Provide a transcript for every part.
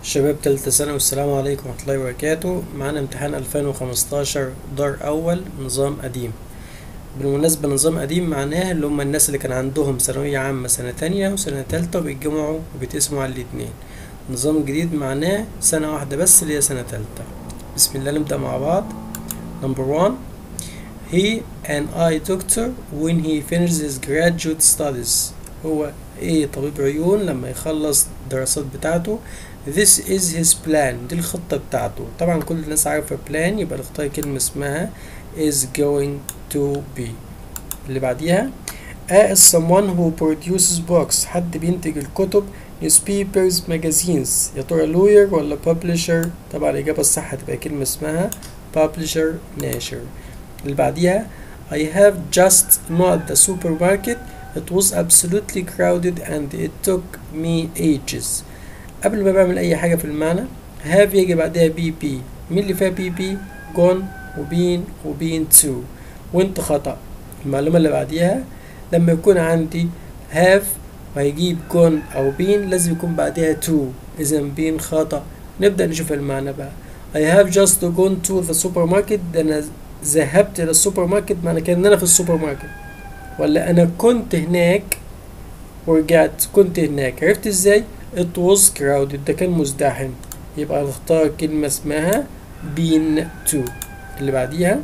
شباب تالتة سنة والسلام عليكم ورحمة الله وبركاته معانا امتحان 2015 دار أول نظام قديم بالمناسبة نظام قديم معناه اللي هم الناس اللي كان عندهم ثانوية عامة سنة تانية وسنة تالتة وبيتجمعوا وبيتقسموا على الاتنين النظام الجديد معناه سنة واحدة بس اللي هي سنة تالتة بسم الله نبدأ مع بعض Number one He an eye doctor when he finishes his graduate studies هو ايه طبيب عيون لما يخلص الدراسات بتاعته This is his plan دي الخطة بتاعته طبعا كل الناس عارفة plan يبقى نختار كلمة اسمها is going to be اللي بعديها A is someone who produces books حد بينتج الكتب newspapers magazines يا ترى lawyer ولا publisher طبعا الإجابة الصح هتبقى كلمة اسمها publisher ناشر اللي بعديها I have just not the supermarket It was absolutely crowded and it took me ages قبل ما بعمل أي حاجة في المعنى have يجي بعدها بي بي مين اللي فيها بي بي gone وبين وبين to وانت خطأ المعلومة اللي بعديها لما يكون عندي have وهيجيب gone أو been لازم يكون بعدها to إذا been خطأ نبدأ نشوف المعنى بقى I have just gone to the supermarket ده أنا ذهبت إلى السوبر ماركت معنى كده إن أنا في السوبر ماركت ولا أنا كنت هناك ورجعت كنت هناك عرفت إزاي؟ It was crowded ده كان مزدحم يبقى نختار كلمة اسمها been to اللي بعديها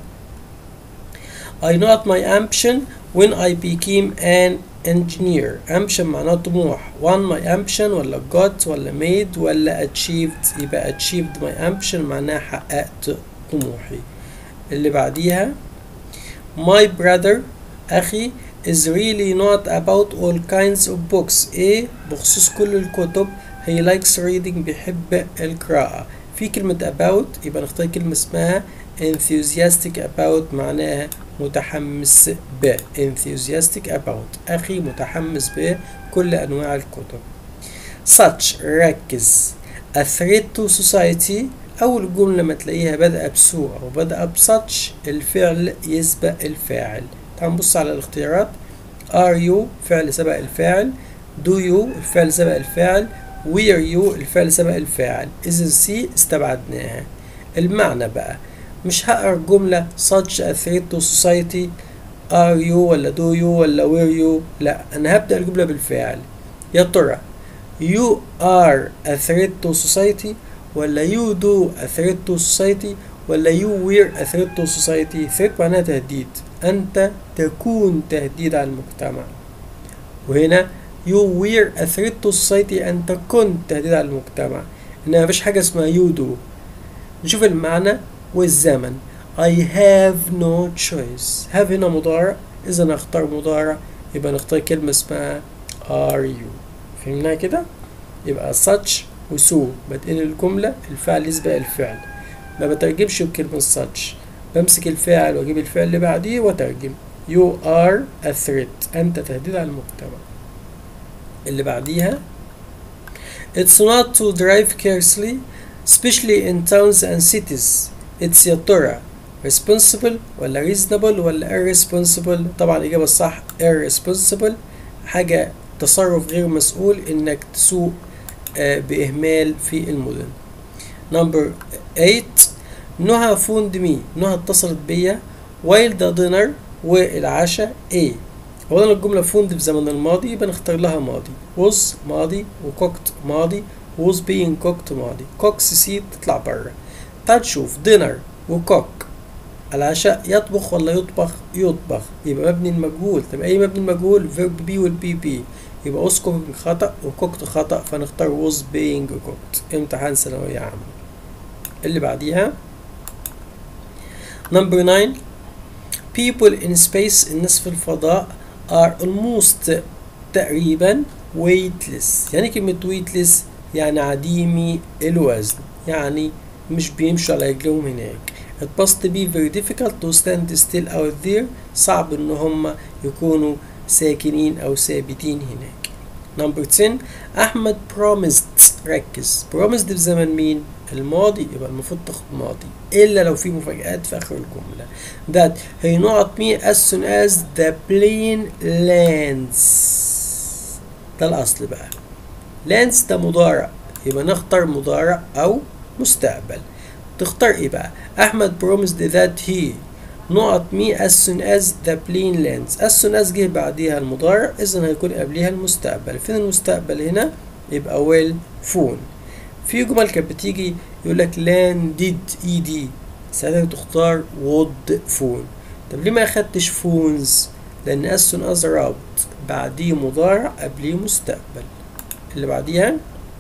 I not my ambition when I became an engineer ambition معناه طموح won my ambition ولا got ولا made ولا achieved يبقى achieved my ambition معناها حققت طموحي اللي بعديها my brother أخي is really not about all kinds of books إيه بخصوص كل الكتب he likes reading بيحب القراءة في كلمة about يبقى نختار كلمة اسمها enthusiastic about معناها متحمس ب enthusiastic about أخي متحمس بكل أنواع الكتب such ركز a threat to society أول جملة ما تلاقيها بدأ بسو أو بدأ بساتش الفعل يسبق الفاعل تعال نبص على الاختيارات are you فعل سبق الفاعل do you الفعل سبق الفاعل were you الفعل سبق الفاعل إذا سي استبعدناها المعنى بقى مش هقرا جملة such a threat to society are you ولا do you ولا were you لا أنا هبدأ الجملة بالفاعل يا ترى you are a threat to society ولا you do a threat to society ولا you were a threat to society threat معناها تهديد أنت تكون تهديد على المجتمع وهنا you were a threat to society أنت كنت تهديد على المجتمع إنما مفيش حاجة اسمها you do نشوف المعنى والزمن I have no choice have هنا مضارع إذا نختار مضارع يبقى نختار كلمة اسمها are you فهمناها كده يبقى such وسو بتقل الجملة الفعل يسبق الفعل ما بترجمش بكلمة such بمسك الفاعل واجيب الفعل اللي بعديه واترجم you are a threat انت تهديد على المجتمع اللي بعديها it's not to drive carelessly especially in towns and cities it's يا ترى responsible ولا reasonable ولا irresponsible طبعا الإجابة الصح irresponsible حاجة تصرف غير مسؤول إنك تسوق بإهمال في المدن نمبر 8 نهى فوند مي نهى اتصلت بيا وايل ذا دينر والعشاء ايه اولا الجمله فوند في زمن الماضي يبقى نختار لها ماضي was ماضي وكوكت ماضي was being cooked ماضي كوكس سي تطلع بره تعال تشوف دينر وكوك العشاء يطبخ ولا يطبخ يطبخ يبقى مبني المجهول طب اي مبني المجهول فيرب بي والبي بي يبقى was cooking خطأ وكوكت خطأ فنختار was being cooked امتحان ثانوية عامة اللي بعديها number 9 people in space الناس في الفضاء are almost تقريبا weightless يعني كلمة weightless يعني عديمي الوزن يعني مش بيمشوا على رجلهم هناك it must be very difficult to stand still out there صعب ان هم يكونوا ساكنين او ثابتين هناك نمبر 10 احمد promised ركز promised في زمن مين الماضي يبقى المفروض تاخد ماضي الا لو في مفاجآت في اخر الجملة that he not me as soon as the plane lands ده الاصل بقى lands ده مضارع يبقى نختار مضارع أو مستقبل تختار ايه بقى أحمد promised that he نقط me as soon as the plane lands as soon as جه بعديها المضارع إذا هيكون قبليها المستقبل فين المستقبل هنا يبقى will phone في جمل كانت بتيجي يقول لك landed ed ساعتها تختار would phone طب ليه ما اخدتش phones لأن as soon as رابط بعديه مضارع قبليه مستقبل اللي بعديها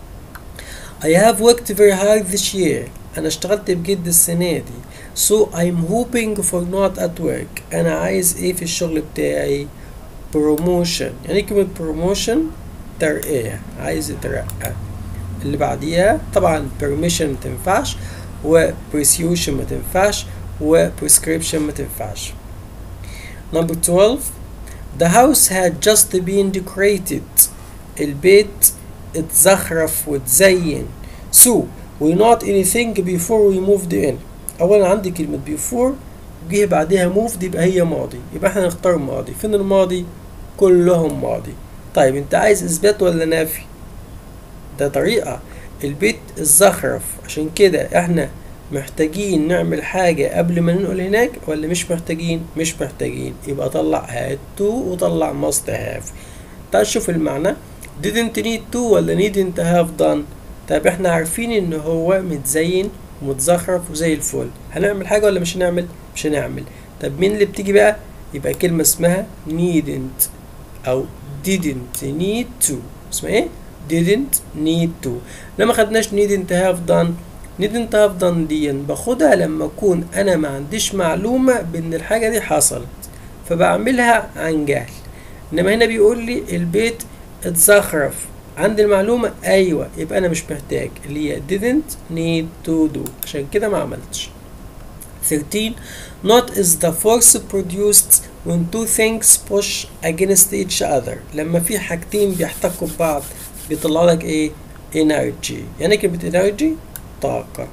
I have worked very hard this year أنا اشتغلت بجد السنة دي so I'm hoping for not at work أنا عايز إيه في الشغل بتاعي promotion يعني كلمة promotion ترقية عايز يترقى اللي بعديها طبعا permission ما تنفعش و persuasion ما تنفعش و prescription ما تنفعش number 12 the house had just been decorated البيت اتزخرف وتزين so we not anything before we moved in اولا عندي كلمة before جه بعدها moved يبقى هي ماضي يبقى احنا نختار ماضي فين الماضي كلهم ماضي طيب انت عايز اثبات ولا نفي ده طريقة البيت الزخرف عشان كده احنا محتاجين نعمل حاجة قبل ما ننقل هناك ولا مش محتاجين مش محتاجين يبقى طلع had to وطلع must have تعال شوف المعنى didn't need to ولا needn't have done طيب احنا عارفين ان هو متزين ومتزخرف وزي الفل هنعمل حاجة ولا مش هنعمل مش هنعمل طب مين اللي بتيجي بقى يبقى كلمة اسمها needn't او didn't need to اسمها ايه didn't need to لما خدناش needn't have done needn't have done دي باخدها لما اكون انا ما عنديش معلومة بان الحاجة دي حصلت فبعملها عن جهل انما هنا بيقول لي البيت اتزخرف عندي المعلومة ايوه يبقى انا مش محتاج اللي هي didn't need to do عشان كده ما عملتش 13 not is the force produced when two things push against each other لما في حاجتين بيحتكوا ببعض بيطلع لك ايه energy يعني كلمة energy طاقة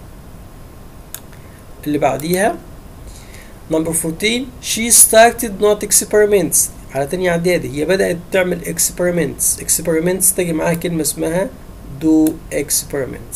اللي بعديها number 14 she started not experiments على تاني اعدادي هي بدأت تعمل experiments experiments تجي معاها كلمة اسمها do experiments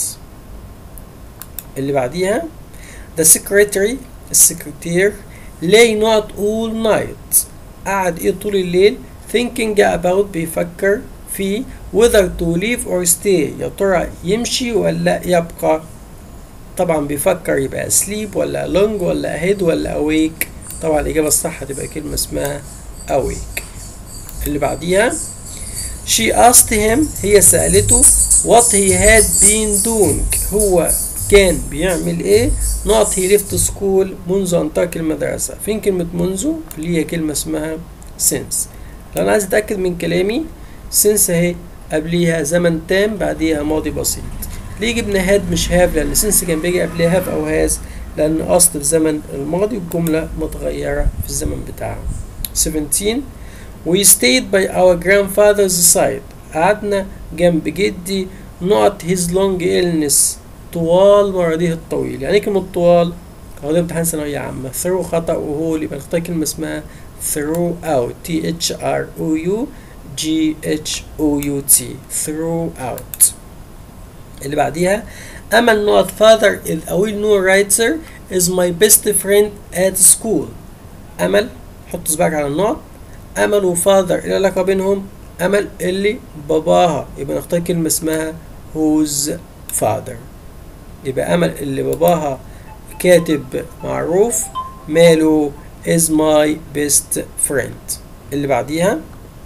اللي بعديها the secretary السكرتير lay not all night قعد ايه طول الليل thinking about بيفكر في whether to leave or stay يا ترى يمشي ولا يبقى طبعا بيفكر يبقى asleep ولا long ولا ahead ولا awake طبعا الإجابة الصح هتبقى كلمة اسمها awake اللي بعديها she asked him هي سألته what he had been doing هو كان بيعمل ايه not he left school منذ ان ترك المدرسة فين كلمة منذ اللي هي كلمة اسمها since لو انا عايز اتأكد من كلامي since اهي قبليها زمن تام بعديها ماضي بسيط ليه جبنا هاد مش هاف لان since كان بيجي قبلها هاف او هاز لان اصل الزمن الماضي والجملة متغيرة في الزمن بتاعها 17 we stayed by our grandfather's side قعدنا جنب جدي not his long illness طوال مرضه الطويل يعني كلمة طوال هو ده امتحان ثانوية عامة through خطأ وهول يبقى نختار كلمة اسمها throughout T H R O U G H O U T throughout اللي بعديها أمل not father is a well known writer is my best friend at school أمل حط صباعك على النقط أمل وفاذر إيه العلاقة بينهم أمل اللي باباها يبقى نختار كلمة اسمها whose father يبقى أمل اللي باباها كاتب معروف ماله is my best friend اللي بعديها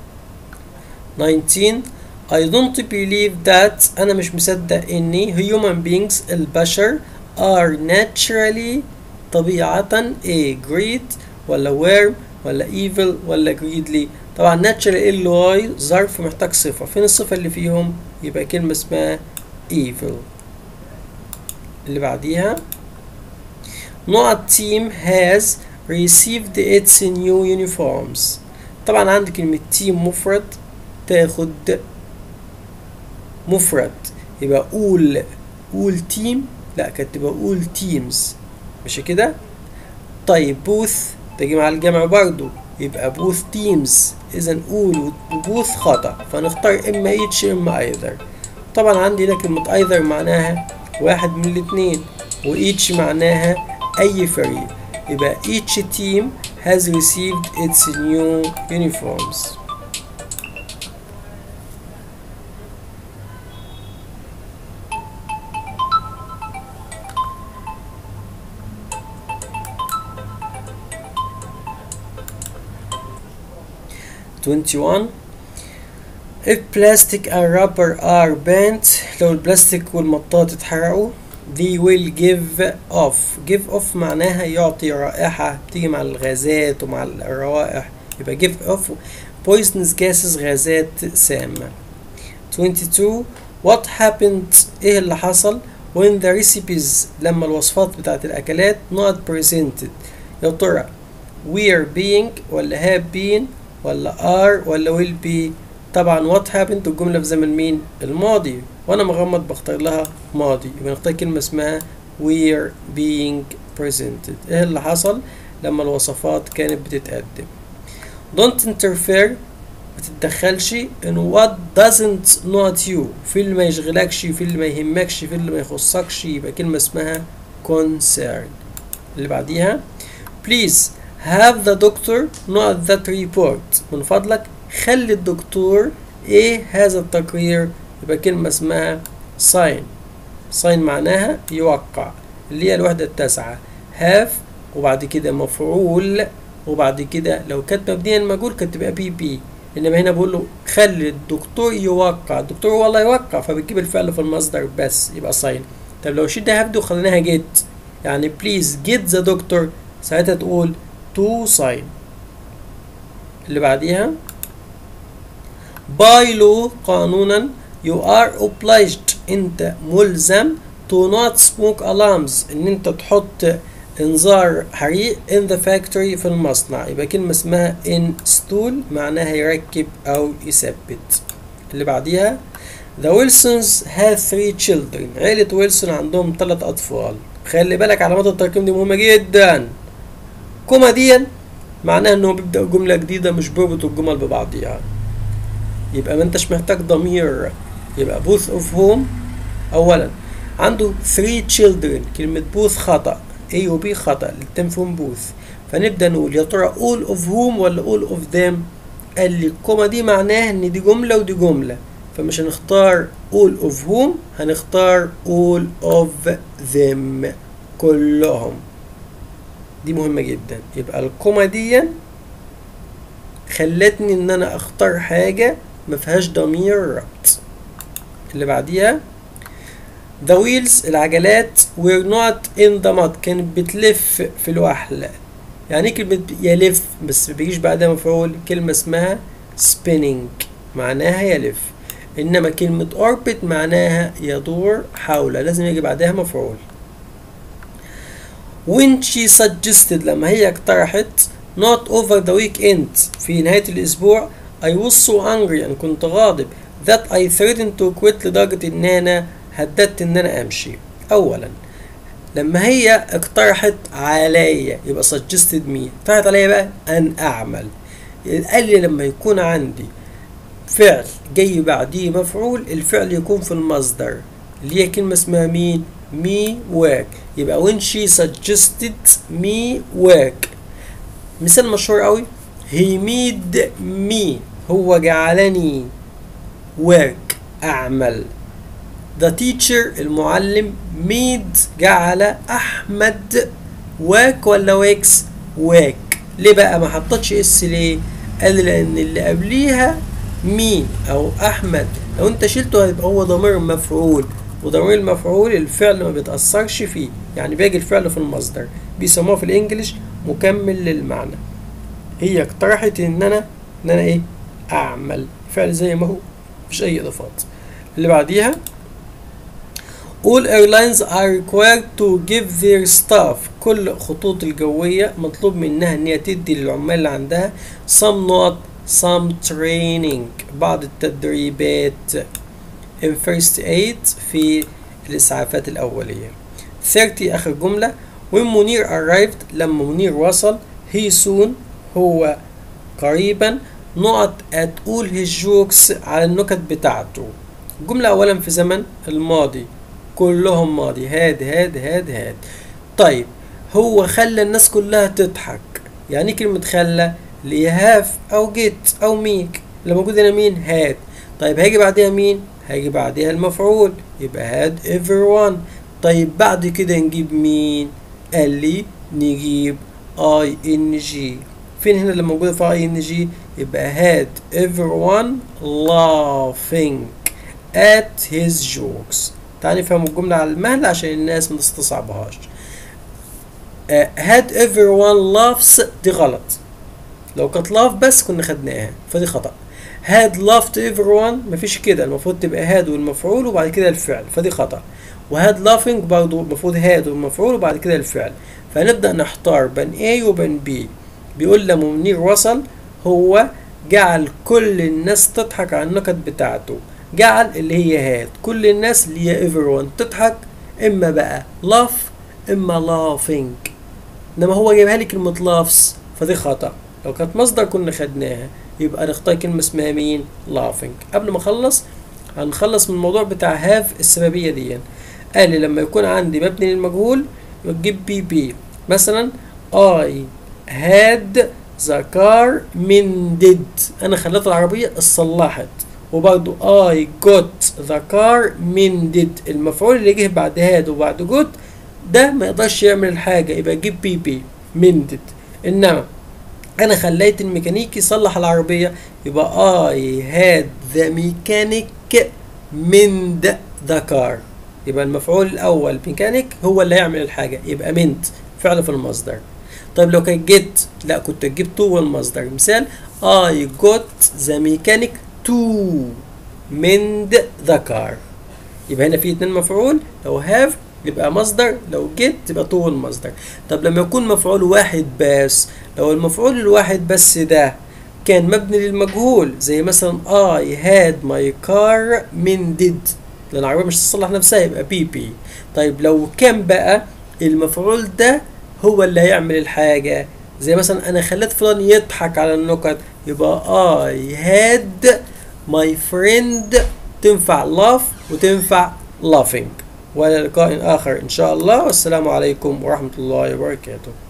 19 I don't believe that أنا مش مصدق إني human beings البشر are naturally طبيعة a great ولا worm ولا evil ولا greedly طبعا natural ال واي ظرف محتاج صفة فين الصفة اللي فيهم يبقى كلمة اسمها evil اللي بعديها not team has received its new uniforms طبعا عندي كلمة team مفرد تاخد مفرد يبقى قول قول تيم لا كانت تبقى قول تيمز مش كده طيب بوث تجي مع الجمع برضو يبقى بوث تيمز اذا قول وبوث خطأ فنختار اما ايتش اما ايذر طبعا عندي هنا كلمة either معناها واحد من الاتنين و each معناها أي فريق يبقى each team has received its new uniforms Twenty-one If plastic and rubber are burnt لو البلاستيك والمطاط اتحرقوا they will give off give off معناها يعطي رائحة بتيجي مع الغازات ومع الروائح يبقى give off poisonous gases غازات سامة 22 what happened ايه اللي حصل when the recipes لما الوصفات بتاعت الأكلات not presented يا ترى we are being ولا have been ولا are ولا will be طبعا what happened الجملة في زمن مين؟ الماضي وأنا مغمض بختار لها ماضي يبقى نختار كلمة اسمها we're being presented إيه اللي حصل لما الوصفات كانت بتتقدم don't interfere ما تتدخلش in what doesn't not you في اللي ما يشغلكش في اللي ما يهمكش في اللي ما يخصكش يبقى كلمة اسمها concern اللي بعديها please have the doctor not that report من فضلك خلي الدكتور ايه هذا التقرير يبقى كلمة اسمها sign sign معناها يوقع اللي هي الوحدة التاسعة have وبعد كده مفعول وبعد كده لو كانت مبنية المجهول كانت تبقى بي بي انما هنا بقول له خلي الدكتور يوقع الدكتور هو اللي يوقع فبتجيب الفعل في المصدر بس يبقى sign طب لو شلنا have دي وخليناها get يعني please get the doctor ساعتها تقول to sign اللي بعديها by law قانونا you are obliged انت ملزم to not smoke alarms ان انت تحط انذار حريق in the factory في المصنع يبقى كلمة اسمها install معناها يركب او يثبت اللي بعديها The Wilsons had three children عيلة ويلسون عندهم ثلاث أطفال خلي بالك علامات الترقيم دي مهمة جدا كوما دي معناها انه بيبدأ جملة جديدة مش بيربطوا الجمل ببعضيها يبقى ما انتش محتاج ضمير يبقى both of whom اولا عنده three children كلمة both خطأ A و B خطأ الاتنين فيهم both فنبدأ نقول يا ترى all of whom ولا all of them قال لي الكوما دي معناها ان دي جملة ودي جملة فمش هنختار all of whom هنختار all of them كلهم دي مهمة جدا يبقى الكوما دي خلتني ان انا اختار حاجة ما فيهاش ضمير ربط اللي بعديها The wheels العجلات were not in the mud كانت بتلف في الوحل يعني ايه كلمة يلف بس ما بيجيش بعدها مفعول كلمة اسمها spinning معناها يلف انما كلمة orbit معناها يدور حول لازم يجي بعدها مفعول when she suggested لما هي اقترحت not over the weekend في نهاية الأسبوع I was so angry أنا كنت غاضب that I threatened to quit لدرجة إن أنا هددت إن أنا أمشي أولا لما هي اقترحت عليا يبقى suggested me اقترحت عليا بقى أن أعمل قال لي لما يكون عندي فعل جاي بعديه مفعول الفعل يكون في المصدر اللي هي كلمة اسمها مين me work يبقى when she suggested me work مثال مشهور قوي he made me هو جعلني work أعمل the teacher المعلم made جعل أحمد work ولا works work ليه بقى ما حطتش اس ليه قال لأن اللي قبليها مين أو أحمد لو أنت شلته هيبقى هو ضمير مفعول وضمير المفعول الفعل ما بيتأثرش فيه يعني بيجي الفعل في المصدر بيسموه في الانجليش مكمل للمعنى هي اقترحت ان انا ان انا ايه اعمل فعل زي ما هو مفيش اي اضافات اللي بعديها All airlines are required to give their staff كل خطوط الجوية مطلوب منها ان هي تدي للعمال اللي عندها some not some training بعض التدريبات in first aid في الإسعافات الأولية 30 آخر جملة when منير arrived لما منير وصل he soon هو قريبا نقط at all his jokes على النكت بتاعته الجملة أولا في زمن الماضي كلهم ماضي هاد هاد هاد هاد طيب هو خلى الناس كلها تضحك يعني كلمة خلى اللي هاف أو جيت أو ميك اللي موجود هنا مين هاد طيب هيجي بعدها مين هيجي بعدها المفعول يبقى هاد everyone طيب بعد كده نجيب مين قال لي نجيب اي ان جي فين هنا اللي موجودة في اي ان جي يبقى had everyone laughing at his jokes تعال نفهم الجملة على المهل عشان الناس ما تستصعبهاش uh, had everyone laughs دي غلط لو كانت laugh بس كنا خدناها فدي خطأ had laughed everyone مفيش كده المفروض تبقى had والمفعول وبعد كده الفعل فدي خطأ وهاد laughing برضه المفروض had والمفعول وبعد كده الفعل فنبدأ نحتار بين A وبين B بيقول لما منير وصل هو جعل كل الناس تضحك على النكت بتاعته جعل اللي هي هاد كل الناس اللي هي everyone تضحك اما بقى laugh اما laughing انما هو جايبها لي كلمة laughs فدي خطأ لو كانت مصدر كنا خدناها يبقى نختار كلمة اسمها مين laughing قبل ما اخلص هنخلص من الموضوع بتاع هاف السببية دي قال لي لما يكون عندي مبني للمجهول يجيب بي بي مثلا I had the car mended انا خليت العربية اتصلحت وبرضو I got the car mended المفعول اللي جه بعد had وبعد got ده ما يقدرش يعمل حاجة يبقى جيب بي بي mended انما انا خليت الميكانيكي يصلح العربية يبقى I had the mechanic mend the car يبقى المفعول الاول ميكانيك هو اللي هيعمل الحاجة يبقى mend فعل في المصدر طيب لو كان جيت لا كنت جبت تو والمصدر مثال I got the mechanic to mend the car يبقى هنا في اتنين مفعول لو have يبقى مصدر لو جيت يبقى تو المصدر طب لما يكون مفعول واحد بس لو المفعول الواحد بس ده كان مبني للمجهول زي مثلا I had my car mended لان العربية مش تصلح نفسها يبقى بي بي طيب لو كان بقى المفعول ده هو اللي هيعمل الحاجة زي مثلا أنا خليت فلان يضحك على النكت يبقى I had my friend تنفع laugh وتنفع laughing وإلى لقاء آخر إن شاء الله والسلام عليكم ورحمة الله وبركاته